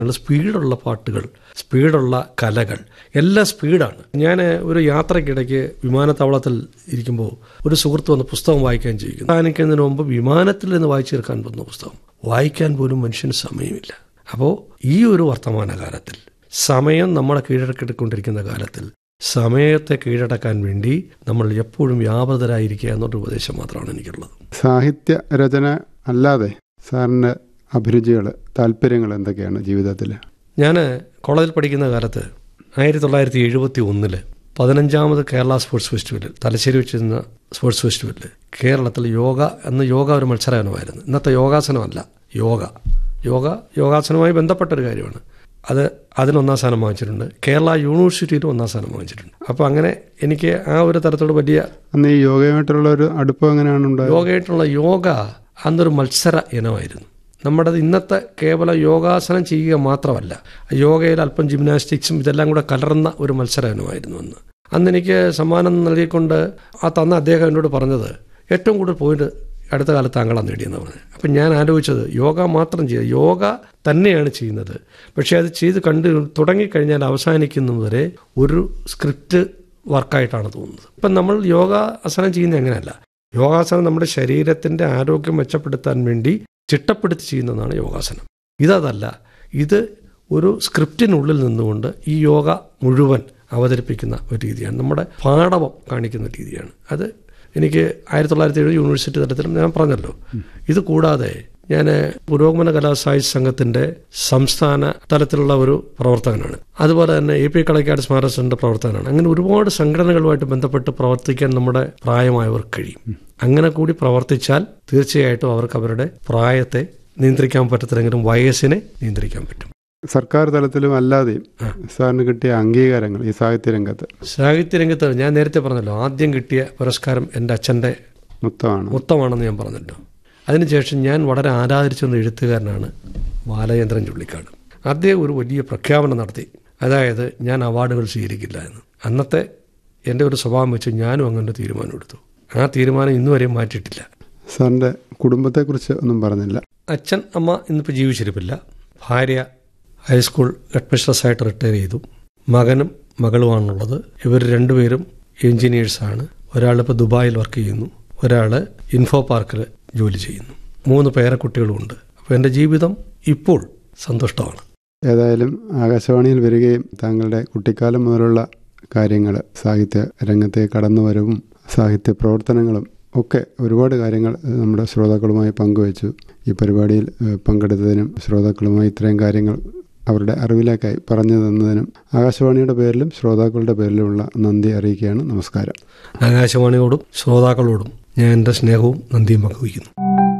നല്ല സ്പീഡുള്ള പാട്ടുകൾ സ്പീഡുള്ള കലകൾ എല്ലാം സ്പീഡാണ് ഞാൻ ഒരു യാത്രക്കിടയ്ക്ക് വിമാനത്താവളത്തിൽ ഇരിക്കുമ്പോൾ ഒരു സുഹൃത്ത് വന്ന് പുസ്തകം വായിക്കാൻ ചെയ്യും കാണിക്കുന്നതിന് മുമ്പ് വിമാനത്തിൽ നിന്ന് വായിച്ചു തീർക്കാൻ പറ്റുന്ന പുസ്തകം വായിക്കാൻ പോലും മനുഷ്യന് സമയമില്ല അപ്പോൾ ഈ ഒരു വർത്തമാനകാലത്തിൽ സമയം നമ്മളെ കീഴടക്കിക്കൊണ്ടിരിക്കുന്ന കാലത്തിൽ സമയത്തെ കീഴടക്കാൻ വേണ്ടി നമ്മൾ എപ്പോഴും വ്യാപൃതരായിരിക്കുക എന്നൊരു ഉപദേശം മാത്രമാണ് എനിക്കുള്ളത് സാഹിത്യ രചന അല്ലാതെ സാറിൻ്റെ അഭിരുചികൾ താല്പര്യങ്ങൾ എന്തൊക്കെയാണ് ജീവിതത്തിൽ ഞാൻ കോളേജിൽ പഠിക്കുന്ന കാലത്ത് ആയിരത്തി തൊള്ളായിരത്തി എഴുപത്തി ഒന്നില് പതിനഞ്ചാമത് കേരള സ്പോർട്സ് ഫെസ്റ്റിവലിൽ തലശ്ശേരി വെച്ചിരുന്ന സ്പോർട്സ് ഫെസ്റ്റിവലിൽ കേരളത്തിൽ യോഗ എന്ന യോഗ ഒരു മത്സരമായിരുന്നു ഇന്നത്തെ യോഗാസനമല്ല യോഗ യോഗ യോഗാസനവുമായി ബന്ധപ്പെട്ട ഒരു കാര്യമാണ് അത് അതിന് ഒന്നാം സ്ഥാനം വാങ്ങിച്ചിട്ടുണ്ട് കേരള യൂണിവേഴ്സിറ്റിയിലും ഒന്നാം സ്ഥാനം വാങ്ങിച്ചിട്ടുണ്ട് അപ്പോൾ അങ്ങനെ എനിക്ക് ആ ഒരു തരത്തിലുള്ള വലിയ അന്ന് ഈ യോഗയുമായിട്ടുള്ള ഒരു അടുപ്പം എങ്ങനെയാണ് ഉണ്ടായത് യോഗയായിട്ടുള്ള യോഗ അന്നൊരു മത്സര ഇനമായിരുന്നു നമ്മുടെ ഇന്നത്തെ കേവലം യോഗാസനം ചെയ്യുക മാത്രമല്ല യോഗയിൽ അല്പം ജിംനാസ്റ്റിക്സും ഇതെല്ലാം കൂടെ കലർന്ന ഒരു മത്സര ഇനമായിരുന്നു അന്ന് അന്ന് എനിക്ക് സമ്മാനം നൽകിക്കൊണ്ട് ആ തന്ന അദ്ദേഹം എന്നോട് പറഞ്ഞത് ഏറ്റവും കൂടുതൽ പോയിന്റ് അടുത്ത കാലത്ത് താങ്കളാണ് നേടിയെന്ന് പറഞ്ഞത് അപ്പം ഞാൻ ആലോചിച്ചത് യോഗ മാത്രം ചെയ്യുക യോഗ തന്നെയാണ് ചെയ്യുന്നത് പക്ഷേ അത് ചെയ്ത് കണ്ട് തുടങ്ങിക്കഴിഞ്ഞാൽ അവസാനിക്കുന്നതുവരെ ഒരു സ്ക്രിപ്റ്റ് വർക്കായിട്ടാണ് തോന്നുന്നത് ഇപ്പം നമ്മൾ യോഗാസനം ചെയ്യുന്നത് എങ്ങനെയല്ല യോഗാസനം നമ്മുടെ ശരീരത്തിൻ്റെ ആരോഗ്യം മെച്ചപ്പെടുത്താൻ വേണ്ടി ചിട്ടപ്പെടുത്തി ചെയ്യുന്നതാണ് യോഗാസനം ഇതല്ല ഇത് ഒരു സ്ക്രിപ്റ്റിനുള്ളിൽ നിന്നുകൊണ്ട് ഈ യോഗ മുഴുവൻ അവതരിപ്പിക്കുന്ന ഒരു രീതിയാണ് നമ്മുടെ പാഠവം കാണിക്കുന്ന രീതിയാണ് അത് എനിക്ക് ആയിരത്തി തൊള്ളായിരത്തി ഏഴ് യൂണിവേഴ്സിറ്റി തലത്തിലും ഞാൻ പറഞ്ഞല്ലോ ഇത് കൂടാതെ ഞാൻ പുരോഗമന കലാസാഹിത്യ സംഘത്തിന്റെ സംസ്ഥാന തലത്തിലുള്ള ഒരു പ്രവർത്തകനാണ് അതുപോലെ തന്നെ എ പി കളക്കാട് സ്മാരക സെന്റർ പ്രവർത്തകനാണ് അങ്ങനെ ഒരുപാട് സംഘടനകളുമായിട്ട് ബന്ധപ്പെട്ട് പ്രവർത്തിക്കാൻ നമ്മുടെ പ്രായമായവർ കഴിയും അങ്ങനെ കൂടി പ്രവർത്തിച്ചാൽ തീർച്ചയായിട്ടും അവർക്ക് അവരുടെ പ്രായത്തെ നിയന്ത്രിക്കാൻ പറ്റത്തില്ലെങ്കിലും വയസ്സിനെ നിയന്ത്രിക്കാൻ പറ്റും സർക്കാർ തലത്തിലും അല്ലാതെയും സാറിന് കിട്ടിയ അംഗീകാരങ്ങൾ ഈ സാഹിത്യ രംഗത്ത് സാഹിത്യരംഗത്ത് ഞാൻ നേരത്തെ പറഞ്ഞല്ലോ ആദ്യം കിട്ടിയ പുരസ്കാരം എൻ്റെ അച്ഛൻ്റെ മൊത്തമാണ് മൊത്തമാണെന്ന് ഞാൻ പറഞ്ഞല്ലോ അതിനുശേഷം ഞാൻ വളരെ ആരാധിച്ചിരുന്ന എഴുത്തുകാരനാണ് ബാലചന്ദ്രൻ ചുള്ളിക്കാട് അദ്ദേഹം ഒരു വലിയ പ്രഖ്യാപനം നടത്തി അതായത് ഞാൻ അവാർഡുകൾ സ്വീകരിക്കില്ല എന്ന് അന്നത്തെ എൻ്റെ ഒരു സ്വഭാവം വെച്ച് ഞാനും അങ്ങനെ തീരുമാനം എടുത്തു ആ തീരുമാനം ഇന്നുവരെയും മാറ്റിയിട്ടില്ല സാറിൻ്റെ കുടുംബത്തെക്കുറിച്ച് ഒന്നും പറഞ്ഞില്ല അച്ഛൻ അമ്മ ഇന്നിപ്പോൾ ജീവിച്ചിരിപ്പില്ല ഭാര്യ ഹൈസ്കൂൾ ഹെഡ്മിസ്ട്രസ്സായിട്ട് റിട്ടയർ ചെയ്തു മകനും മകളുമാണുള്ളത് ഇവർ രണ്ടുപേരും എഞ്ചിനീയേഴ്സാണ് ഒരാളിപ്പോൾ ദുബായിൽ വർക്ക് ചെയ്യുന്നു ഒരാൾ ഇൻഫോ പാർക്കിൽ ജോലി ചെയ്യുന്നു മൂന്ന് പേരക്കുട്ടികളുമുണ്ട് അപ്പോൾ എൻ്റെ ജീവിതം ഇപ്പോൾ സന്തുഷ്ടമാണ് ഏതായാലും ആകാശവാണിയിൽ വരികയും താങ്കളുടെ കുട്ടിക്കാലം മുതലുള്ള കാര്യങ്ങൾ സാഹിത്യ രംഗത്തെ കടന്നുവരവും സാഹിത്യ പ്രവർത്തനങ്ങളും ഒക്കെ ഒരുപാട് കാര്യങ്ങൾ നമ്മുടെ ശ്രോതാക്കളുമായി പങ്കുവച്ചു ഈ പരിപാടിയിൽ ഏഹ്, പങ്കെടുത്തതിനും ശ്രോതാക്കളുമായി ഇത്രയും കാര്യങ്ങൾ അവരുടെ അറിവിലേക്കായി പറഞ്ഞു തന്നതിനും ആകാശവാണിയുടെ പേരിലും ശ്രോതാക്കളുടെ പേരിലുമുള്ള നന്ദി അറിയിക്കുകയാണ് നമസ്കാരം ആകാശവാണിയോടും ശ്രോതാക്കളോടും ഞാൻ എൻ്റെ സ്നേഹവും നന്ദിയും പങ്കുവയ്ക്കുന്നു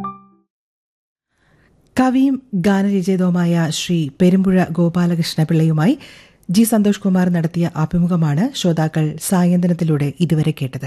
കവിയും ഗാനരചയിതാവുമായ ശ്രീ പെരുമ്പുഴ ഗോപാലകൃഷ്ണ പിള്ളയുമായി ജി സന്തോഷ് കുമാർ നടത്തിയ അഭിമുഖമാണ് ശ്രോതാക്കൾ സായന്തനത്തിലൂടെ ഇതുവരെ കേട്ടത്